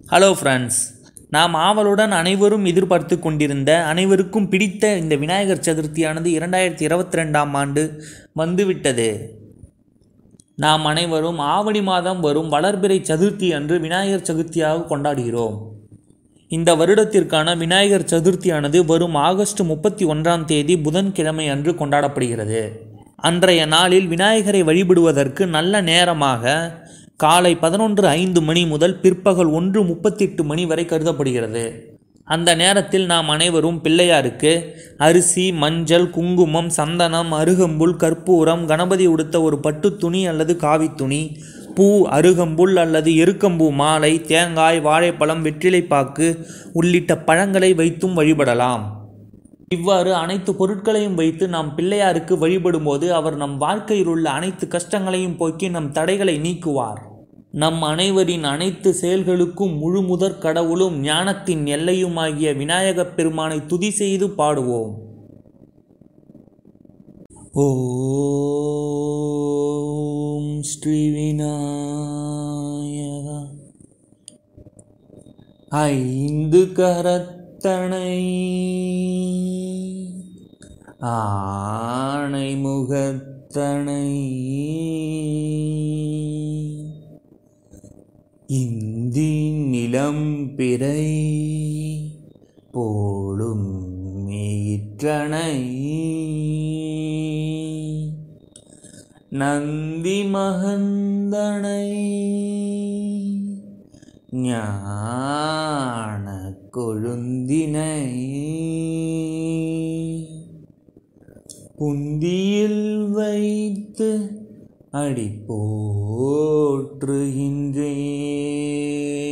hello friends நாம் ஆவலுடன் அனைவரும் எதிர்பார்த்து கொண்டிருந்த அனைவருக்கும் பிடித்த இந்த விநாயகர் சதுர்த்தியானது இரண்டாயிரத்தி இருபத்தி ரெண்டாம் ஆண்டு வந்துவிட்டது நாம் அனைவரும் ஆவணி மாதம் வரும் வளர்பிறை சதுர்த்தி அன்று விநாயகர் சதுர்த்தியாக கொண்டாடுகிறோம் இந்த வருடத்திற்கான விநாயகர் சதுர்த்தியானது வரும் ஆகஸ்ட் முப்பத்தி ஒன்றாம் தேதி புதன்கிழமை அன்று கொண்டாடப்படுகிறது அன்றைய நாளில் விநாயகரை வழிபடுவதற்கு நல்ல நேரமாக காலை பதினொன்று ஐந்து மணி முதல் பிற்பகல் ஒன்று முப்பத்தெட்டு மணி வரை கருதப்படுகிறது அந்த நேரத்தில் நாம் அனைவரும் பிள்ளையாருக்கு அரிசி மஞ்சள் குங்குமம் சந்தனம் அருகம்புல் கற்பூரம் கணபதி உடுத்த ஒரு பட்டு துணி அல்லது காவி துணி பூ அருகம்புல் அல்லது எருக்கம்பூ மாலை தேங்காய் வாழைப்பழம் வெற்றிலைப்பாக்கு உள்ளிட்ட பழங்களை வைத்தும் வழிபடலாம் இவ்வாறு அனைத்து பொருட்களையும் வைத்து நாம் பிள்ளையாருக்கு வழிபடும்போது அவர் நம் வாழ்க்கையில் உள்ள அனைத்து கஷ்டங்களையும் போக்கி நம் தடைகளை நீக்குவார் நம் அனைவரின் அனைத்து செயல்களுக்கும் முழு முதற் கடவுளும் ஞானத்தின் எல்லையுமாகிய விநாயகப் பெருமானை துதி செய்து பாடுவோம் ஓம் ஸ்ரீ விநாயகா ஐந்து கரத்தனை ஆணை முகத்தனை இந்தி நிலம் பிறை போலும் மேயிற்றனை நந்தி மகந்தனை ஞான கொழுந்தினை புந்தியில் வைத்து அடி போற்றுகின்றேன்